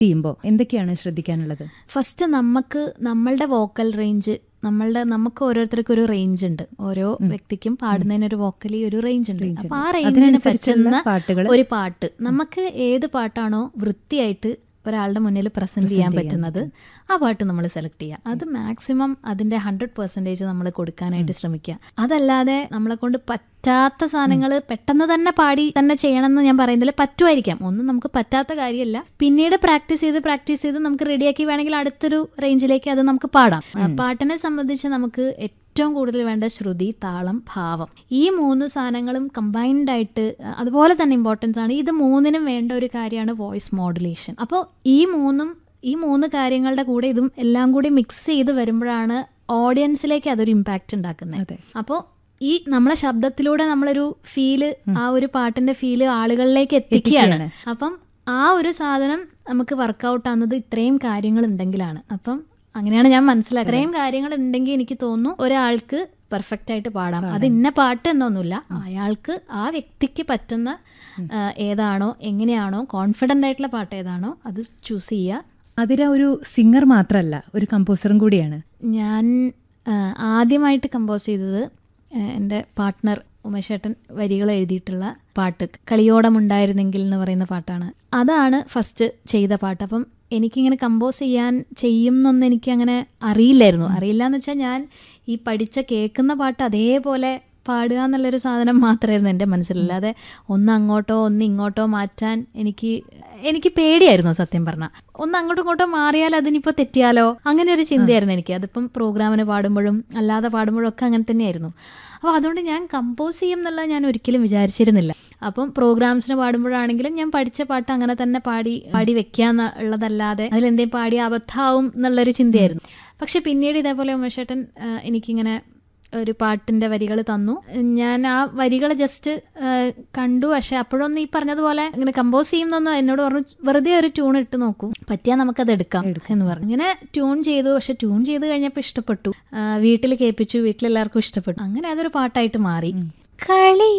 ചെയ്യുമ്പോൾ എന്തൊക്കെയാണ് ശ്രദ്ധിക്കാനുള്ളത് ഫസ്റ്റ് നമുക്ക് നമ്മളുടെ വോക്കൽ റേഞ്ച് നമ്മളുടെ നമുക്ക് ഓരോരുത്തർക്കും ഒരു റേഞ്ച് ഉണ്ട് ഓരോ വ്യക്തിക്കും പാടുന്നതിന് ഒരു വോക്കലി ഒരു റേഞ്ച് ഉണ്ട് Range അപ്പൊ ഉണ്ട്. ആ റേഞ്ചിന് അതിനനുസരിച്ചുള്ള പറ്റുന്ന പാട്ടുകൾ ഒരു പാട്ട് നമുക്ക് ഏത് പാട്ടാണോ വൃത്തിയായിട്ട് ഒരാളുടെ മുന്നിൽ പ്രസന്റ് ചെയ്യാൻ പറ്റുന്നത് ആ പാട്ട് നമ്മൾ സെലക്ട് ചെയ്യുക അത് മാക്സിമം അതിന്റെ ഹൺഡ്രഡ് പെർസെൻറ്റേജ് നമ്മൾ കൊടുക്കാനായിട്ട് ശ്രമിക്കുക അതല്ലാതെ നമ്മളെ കൊണ്ട് പറ്റാത്ത സാധനങ്ങൾ പെട്ടെന്ന് തന്നെ പാടി തന്നെ ചെയ്യണമെന്ന് ഞാൻ പറയുന്നില്ല പറ്റുമായിരിക്കാം ഒന്നും നമുക്ക് പറ്റാത്ത കാര്യമല്ല പിന്നീട് പ്രാക്ടീസ് ചെയ്ത് പ്രാക്ടീസ് ചെയ്ത് നമുക്ക് റെഡിയാക്കി വേണമെങ്കിൽ അടുത്തൊരു റേഞ്ചിലേക്ക് അത് നമുക്ക് പാടാം ആ, പാട്ടിനെ സംബന്ധിച്ച് നമുക്ക് ഏറ്റവും കൂടുതൽ വേണ്ട ശ്രുതി താളം ഭാവം ഈ മൂന്ന് സാധനങ്ങളും കമ്പൈൻഡ് ആയിട്ട് അഹ് അതുപോലെ തന്നെ ഇമ്പോർട്ടൻസ് ആണ് ഇത് മൂന്നിനും വേണ്ട ഒരു കാര്യമാണ് വോയിസ് മോഡുലേഷൻ അപ്പോൾ ഈ മൂന്നും ഈ മൂന്ന് കാര്യങ്ങളുടെ കൂടെ ഇതും എല്ലാം കൂടി മിക്സ് ചെയ്ത് വരുമ്പോഴാണ് ഓഡിയൻസിലേക്ക് അതൊരു ഇമ്പാക്റ്റ് ഉണ്ടാക്കുന്നത് അതെ അപ്പോൾ ഈ നമ്മളെ ശബ്ദത്തിലൂടെ നമ്മളൊരു ഫീല് ആ ഒരു പാട്ടിന്റെ ഫീല് ആളുകളിലേക്ക് എത്തിക്കുകയാണ് അപ്പം ആ ഒരു സാധനം നമുക്ക് വർക്കൗട്ട് ആവുന്നത് ഇത്രയും കാര്യങ്ങൾ ഉണ്ടെങ്കിലാണ് അപ്പം അങ്ങനെയാണ് ഞാൻ മനസ്സിലാക്കുക ഇത്രയും കാര്യങ്ങൾ ഉണ്ടെങ്കിൽ എനിക്ക് തോന്നുന്നു ഒരാൾക്ക് പെർഫെക്റ്റ് ആയിട്ട് പാടാം അത് ഇന്ന പാട്ട് എന്നൊന്നുമില്ല അയാൾക്ക് ആ വ്യക്തിക്ക് പറ്റുന്ന ആ, ഏതാണോ എങ്ങനെയാണോ കോൺഫിഡൻ്റ് ആയിട്ടുള്ള പാട്ട് ഏതാണോ അത് ചൂസ് ചെയ്യുക അതിര ഒരു സിംഗർ മാത്രമല്ല ഒരു കമ്പോസറും കൂടിയാണ് ഞാൻ ആ, ആദ്യമായിട്ട് കമ്പോസ് ചെയ്തത് ആ, എൻ്റെ പാർട്ട്ണർ ഉമേഷേട്ടൻ വരികൾ എഴുതിയിട്ടുള്ള പാട്ട് കളിയോടമുണ്ടായിരുന്നെങ്കിൽ എന്ന് പറയുന്ന പാട്ടാണ് അതാണ് ഫസ്റ്റ് ചെയ്ത പാട്ട് അപ്പം എനിക്കിങ്ങനെ കമ്പോസ് ചെയ്യാൻ ചെയ്യും എന്നൊന്നും എനിക്ക് അങ്ങനെ അറിയില്ലായിരുന്നു അറിയില്ല എന്ന് വെച്ചാൽ ഞാൻ ഈ പഠിച്ച കേൾക്കുന്ന പാട്ട് അതേപോലെ പാടുക എന്നുള്ളൊരു സാധനം മാത്രമായിരുന്നു എൻ്റെ മനസ്സിലല്ലാതെ ഒന്ന് അങ്ങോട്ടോ ഒന്ന് ഇങ്ങോട്ടോ മാറ്റാൻ എനിക്ക് എനിക്ക് പേടിയായിരുന്നു സത്യം പറഞ്ഞാൽ ഒന്ന് അങ്ങോട്ടും ഇങ്ങോട്ടോ മാറിയാൽ അതിനിപ്പോൾ തെറ്റിയാലോ അങ്ങനെ ഒരു ചിന്തയായിരുന്നു എനിക്ക് അതിപ്പം പ്രോഗ്രാമിന് പാടുമ്പോഴും അല്ലാതെ പാടുമ്പോഴും ഒക്കെ അങ്ങനെ തന്നെയായിരുന്നു അപ്പോൾ അതുകൊണ്ട് ഞാൻ കമ്പോസ് ചെയ്യും എന്നുള്ളത് ഞാൻ ഒരിക്കലും വിചാരിച്ചിരുന്നില്ല അപ്പം പ്രോഗ്രാംസിന് പാടുമ്പോഴാണെങ്കിലും ഞാൻ പഠിച്ച പാട്ട് അങ്ങനെ തന്നെ പാടി പാടി വെക്കുക ഉള്ളതല്ലാതെ അതിലെന്തെങ്കിലും പാടി അബദ്ധാവും എന്നുള്ളൊരു ചിന്തയായിരുന്നു പക്ഷെ പിന്നീട് ഇതേപോലെ ഉമേഷേട്ടൻ ആ, എനിക്കിങ്ങനെ ഒരു പാട്ടിൻ്റെ വരികൾ തന്നു ഞാൻ ആ വരികൾ ജസ്റ്റ് കണ്ടു പക്ഷെ അപ്പോഴൊന്നും ഈ പറഞ്ഞതുപോലെ ഇങ്ങനെ കമ്പോസ് ചെയ്യുന്നൊന്നും എന്നോട് പറഞ്ഞു വെറുതെ ഒരു ട്യൂൺ ഇട്ട് നോക്കൂ പറ്റിയാൽ നമുക്കത് എടുക്കാം എന്ന് പറഞ്ഞു ഇങ്ങനെ ട്യൂൺ ചെയ്തു പക്ഷെ ട്യൂൺ ചെയ്ത് കഴിഞ്ഞപ്പോൾ ഇഷ്ടപ്പെട്ടു ആ, വീട്ടിൽ കേൾപ്പിച്ചു വീട്ടിലെല്ലാവർക്കും ഇഷ്ടപ്പെട്ടു അങ്ങനെ അതൊരു പാട്ടായിട്ട് മാറി കളി